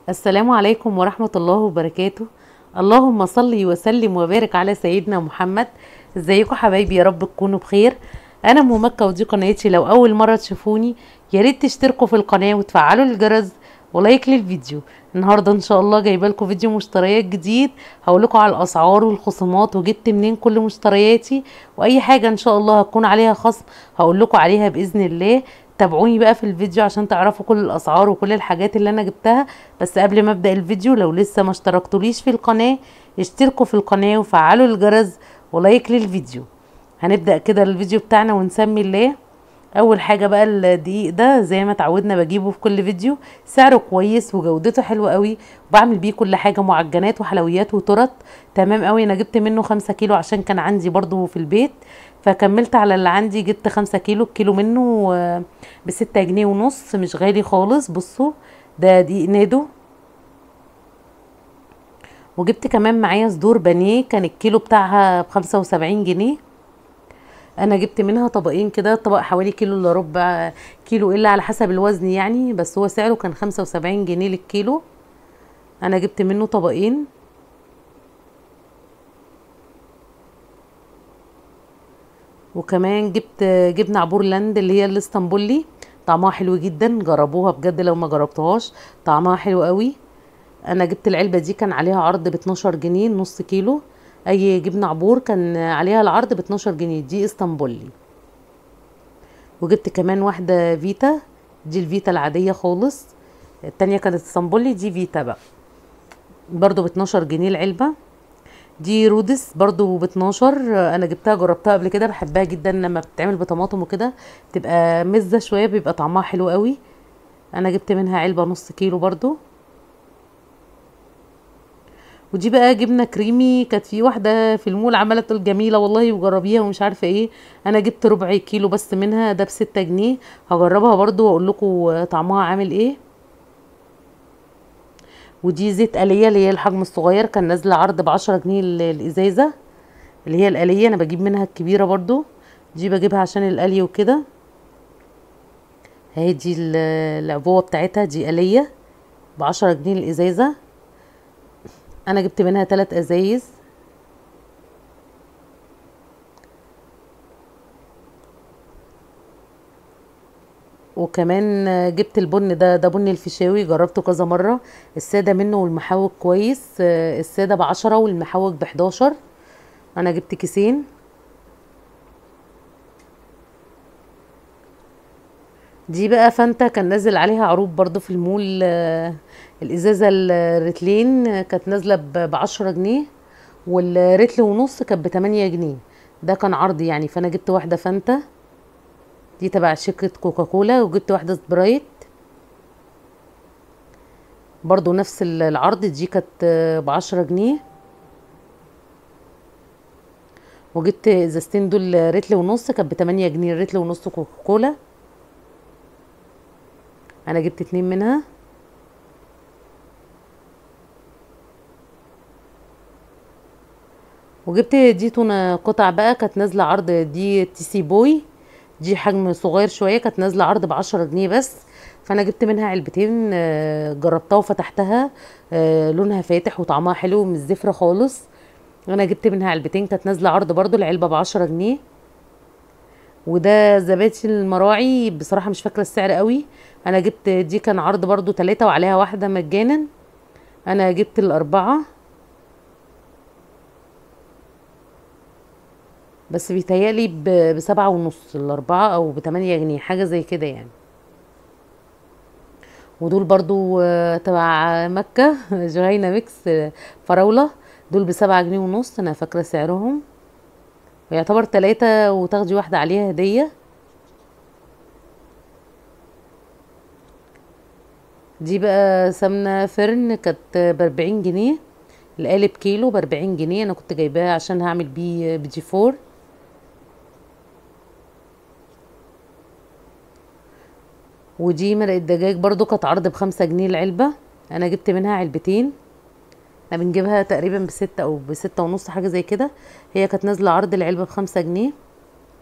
السلام عليكم ورحمة الله وبركاته اللهم صل وسلم وبارك على سيدنا محمد ازيكم حبايبي يا رب تكونوا بخير انا ام مكة ودي قناتي لو اول مرة تشوفوني يا ريت تشتركوا في القناة وتفعلوا الجرس ولايك للفيديو النهارده ان شاء الله جايبه لكم فيديو مشتريات جديد هقول لكم على الاسعار والخصومات وجبت منين كل مشترياتي واي حاجه ان شاء الله هتكون عليها خصم هقول لكم عليها باذن الله تابعوني بقى في الفيديو عشان تعرفوا كل الاسعار وكل الحاجات اللي انا جبتها بس قبل ما ابدا الفيديو لو لسه ما اشتركتوليش في القناه اشتركوا في القناه وفعلوا الجرس ولايك للفيديو هنبدا كده الفيديو بتاعنا ونسمي الله اول حاجه بقى الدقيق ده زي ما اتعودنا بجيبه في كل فيديو سعره كويس وجودته حلوه قوي وبعمل بيه كل حاجه معجنات وحلويات وترط تمام قوي انا جبت منه خمسة كيلو عشان كان عندي برضو في البيت فكملت على اللي عندي جبت خمسة كيلو الكيلو منه بستة جنيه ونص مش غالي خالص بصوا ده دقيق نادو وجبت كمان معايا صدور بانيه كان الكيلو بتاعها بخمسة وسبعين جنيه انا جبت منها طبقين كده طبق حوالي كيلو الا ربع كيلو الا على حسب الوزن يعني بس هو سعره كان خمسة وسبعين جنيه للكيلو انا جبت منه طبقين وكمان جبت جبنه عبور لاند اللي هي الاسطنبولي طعمها حلو جدا جربوها بجد لو ما جربتوهاش طعمها حلو قوي انا جبت العلبه دي كان عليها عرض ب 12 جنيه نص كيلو اي جبنه عبور كان عليها العرض ب 12 جنيه دي اسطنبولي وجبت كمان واحده فيتا دي الفيتا العاديه خالص التانية كانت اسطنبولي دي فيتا بقى برضو ب 12 جنيه العلبه دي رودس برضو ب 12 انا جبتها جربتها قبل كده بحبها جدا لما بتتعمل بطماطم وكده تبقى مزه شويه بيبقى طعمها حلو قوي انا جبت منها علبه نص كيلو برضو ودي بقى جبنه كريمي كانت في واحده في المول عماله تقول جميله والله وجربيها ومش عارفه ايه انا جبت ربع كيلو بس منها ده بستة جنيه هجربها برضو واقول لكم طعمها عامل ايه ودي زيت آلية اللي هي الحجم الصغير كان نازله عرض بعشرة جنيه الازازه اللي هي الآلية انا بجيب منها الكبيره برضو دي بجيبها عشان القلي وكده اهي دي العبوه بتاعتها دي آلية بعشرة جنيه الازازه انا جبت منها ثلاث ازايز وكمان جبت البن ده ده بن الفيشاوي جربته كذا مره الساده منه والمحوج كويس الساده بعشرة والمحوج بحداشر انا جبت كيسين دي بقى فانتا كان نازل عليها عروض برضو في المول الازازه الريتلين كانت نازله بعشرة جنيه والريتل ونص كانت بتمانية جنيه ده كان عرض يعني فانا جبت واحده فانتا دي تبع شركه كوكاكولا وجبت واحده سبرايت برضو نفس العرض دي كانت بعشرة جنيه وجبت ازازتين دول ريتل ونص كانت بتمانية جنيه الريتل ونص كوكاكولا انا جبت اتنين منها وجبت دي تونه قطع بقى كانت نازله عرض دي تي سي بوي دي حجم صغير شويه كانت نازله عرض بعشرة جنيه بس فانا جبت منها علبتين جربتها وفتحتها لونها فاتح وطعمها حلو ومش زفره خالص انا جبت منها علبتين كانت نازله عرض برضو العلبه بعشرة جنيه وده زبادي المراعي بصراحه مش فاكره السعر قوي انا جبت دي كان عرض برضو تلاتة وعليها واحده مجانا انا جبت الاربعه بس بيتهيألي بسبعة ونص الأربعة أو بتمانية جنيه حاجة زي كده يعني ودول برضو تبع مكة جهينة ميكس فراولة دول بسبعة جنيه ونص أنا فاكرة سعرهم ويعتبر تلاتة وتاخدي واحدة عليها هدية دي بقى سمنة فرن كانت بأربعين جنيه القالب كيلو بأربعين جنيه أنا كنت جايباه عشان هعمل بيه بيجي فور ودي مرقة دجاج برضو كانت عرض بخمسة جنيه العلبة انا جبت منها علبتين احنا بنجيبها تقريبا بستة او بستة ونص حاجة زي كده هي كانت نازلة عرض العلبة بخمسة جنيه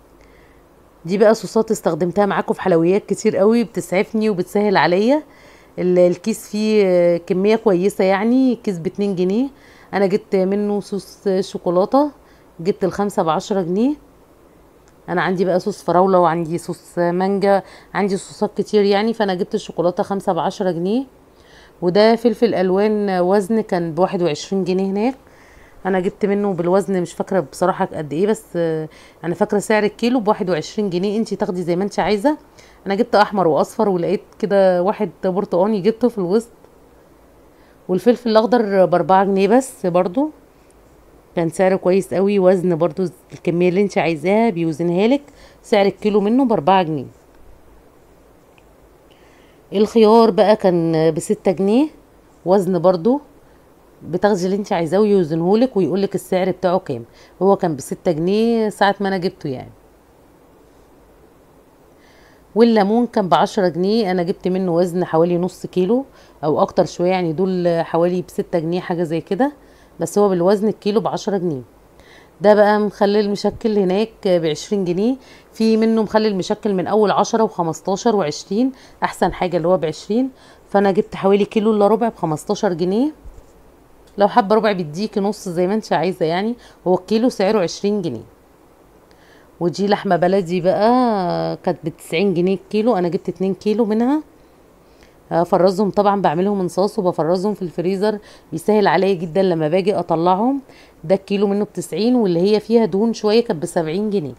دي بقى صوصات استخدمتها معاكم في حلويات كتير قوي بتسعفني وبتسهل عليا ال- الكيس فيه آه، كمية كويسة يعني كيس باتنين جنيه انا جبت منه صوص شوكولاتة جبت الخمسة بعشرة جنيه انا عندي بقى صوص فراولة وعندي صوص مانجا عندي صوصات كتير يعني فانا جبت الشوكولاتة خمسة بعشرة جنيه وده فلفل الوان وزن كان بواحد وعشرين جنيه هناك انا جبت منه بالوزن مش فاكره بصراحه قد ايه بس آه، انا فاكره سعر الكيلو بواحد وعشرين جنيه انتي تاخدي زي ما انتي عايزه انا جبت احمر واصفر ولقيت كده واحد برتقاني جبته في الوسط والفلفل الاخضر باربعة جنيه بس برضو كان سعره كويس قوي وزن برضو الكميه اللي انتي عايزاها بيوزنها لك سعر الكيلو منه باربعة جنيه الخيار بقى كان بستة جنيه وزن برضو بتاخدي اللي انت عايزاه ويوزنهولك ويقولك السعر بتاعه كام هو كان بستة جنيه ساعة ما انا جبته يعني والليمون كان بعشرة جنيه انا جبت منه وزن حوالي نص كيلو او اكتر شوية يعني دول حوالي بستة جنيه حاجة زي كده بس هو بالوزن الكيلو بعشرة جنيه ده بقى مخلل مشكل هناك بعشرين جنيه في منه مخلل مشكل من اول عشرة وخمستاشر وعشرين احسن حاجة اللي هو بعشرين فانا جبت حوالي كيلو الا ربع بخمستاشر جنيه لو حابة ربع بيديكي نص زي ما انت عايزة يعني هو الكيلو سعره عشرين جنيه ودي لحمة بلدي بقى كانت بتسعين جنيه الكيلو انا جبت اتنين كيلو منها افرزهم طبعا بعملهم من صوص وبفرزهم في الفريزر بيسهل عليا جدا لما باجي اطلعهم ده الكيلو منه بتسعين واللي هي فيها دهون شوية كانت بسبعين جنيه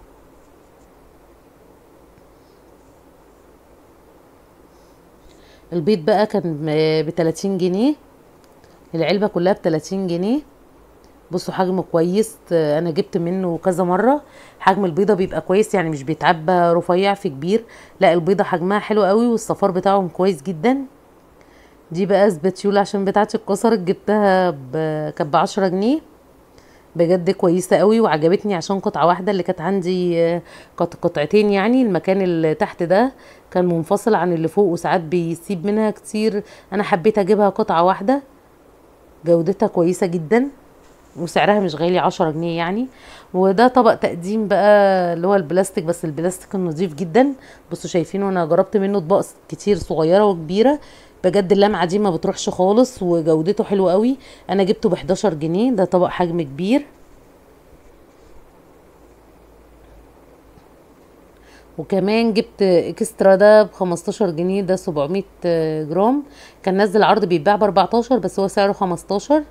البيض بقى كان بتلاتين جنيه العلبة كلها بتلاتين جنيه بصوا حجمه كويس آه، انا جبت منه كذا مرة حجم البيضة بيبقى كويس يعني مش بيتعبى رفيع في كبير لا البيضة حجمها حلو قوي والصفار بتاعهم كويس جدا دي بقى سباتيولا عشان بتاعتي اتكسرت جبتها ب... كانت بعشرة جنيه بجد كويسة قوي وعجبتني عشان قطعة واحدة اللي كانت عندي آه، كانت قطعتين يعني المكان اللي تحت ده كان منفصل عن اللي فوق وساعات بيسيب منها كتير انا حبيت اجيبها قطعة واحدة جودتها كويسة جدا وسعرها مش غالي عشرة جنيه يعني وده طبق تقديم بقى اللي هو البلاستيك بس البلاستيك النظيف جدا بصوا شايفينه انا جربت منه اطباق كتير صغيرة وكبيرة بجد اللمعة دي ما بتروحش خالص وجودته حلوة قوي انا جبته ب 11 جنيه ده طبق حجم كبير وكمان جبت اكسترا ده ب 15 جنيه ده 700 جرام كان نزل عرض بيتباع ب 14 بس هو سعره 15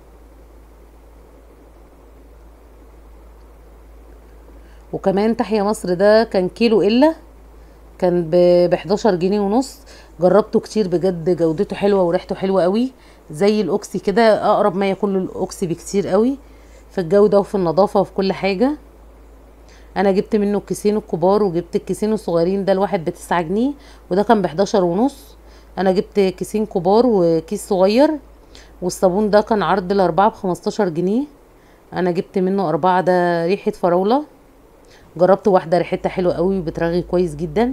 وكمان تحيا مصر ده كان كيلو الا كان ب 11 جنيه ونص جربته كتير بجد جودته حلوه وريحته حلوه قوي زي الاوكسي كده اقرب ما يكون للاوكسي بكتير قوي في الجوده وفي النظافه وفي كل حاجه انا جبت منه الكيسين الكبار وجبت الكيسين الصغيرين ده الواحد بتسعة جنيه وده كان بحداشر ونص انا جبت كيسين كبار وكيس صغير والصابون ده كان عرض الاربعة بخمستاشر جنيه انا جبت منه اربعة ده ريحة فراولة جربت واحدة ريحتها حلوة قوي وبترغي كويس جدا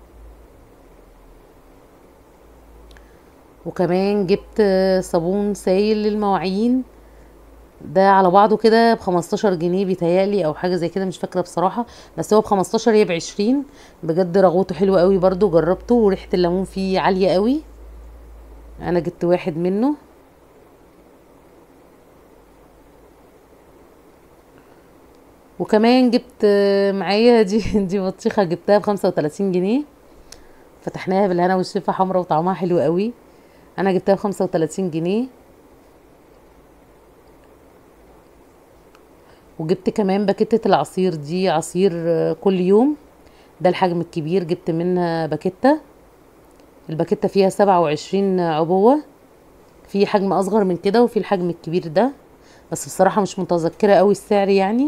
وكمان جبت صابون سايل للمواعين ده على بعضه كده بخمستاشر جنيه بيتهيألي او حاجه زي كده مش فاكره بصراحه بس هو بخمستاشر هي بعشرين بجد رغوته حلوه قوي برضو جربته وريحه الليمون فيه عاليه قوي انا جبت واحد منه وكمان جبت معايا دي دي بطيخه جبتها بخمسة وتلاتين جنيه فتحناها بالهنا والشفا حمرا وطعمها حلو قوي انا جبتها بخمسة وتلاتين جنيه وجبت كمان باكيتة العصير دي عصير كل يوم ده الحجم الكبير جبت منها باكيتة الباكيتة فيها سبعة وعشرين عبوة في حجم اصغر من كده وفي الحجم الكبير ده بس بصراحة مش متذكرة قوي السعر يعني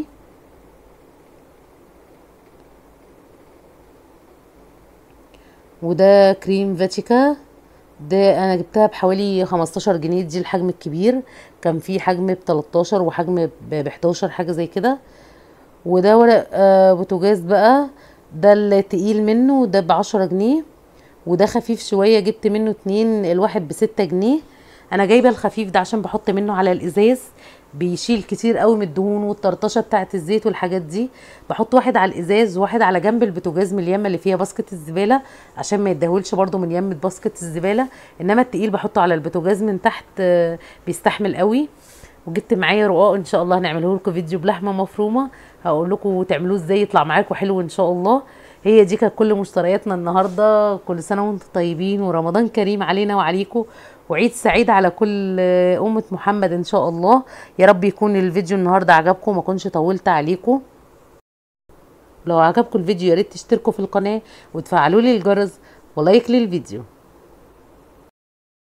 وده كريم فاتيكا ده انا جبتها بحوالي 15 جنيه دي الحجم الكبير كان في حجم ب 13 وحجم ب 11 حاجه زي كده وده ورق آه بوتاجاز بقى ده التقيل منه ده ب 10 جنيه وده خفيف شويه جبت منه اتنين الواحد بستة جنيه انا جايبه الخفيف ده عشان بحط منه على الازاز بيشيل كتير قوي من الدهون والطرطشه بتاعه الزيت والحاجات دي بحط واحد على الازاز وواحد على جنب البوتاجاز من اليمه اللي فيها باسكت الزباله عشان ما يتدهولش برده من يمه باسكت الزباله انما التقيل بحطه على البوتاجاز من تحت آه، بيستحمل قوي وجبت معايا رقاق ان شاء الله هنعمله لكم فيديو بلحمه مفرومه هقول لكم تعملوه ازاي يطلع معاكم حلو ان شاء الله هي دي كانت كل مشترياتنا النهارده كل سنه وانتم طيبين ورمضان كريم علينا وعليكم وعيد سعيد على كل أمة محمد إن شاء الله يا رب يكون الفيديو النهاردة عجبكم ما كنش طولت عليكم لو عجبكم الفيديو يا ريت تشتركوا في القناة وتفعلوا لي الجرس ولايك للفيديو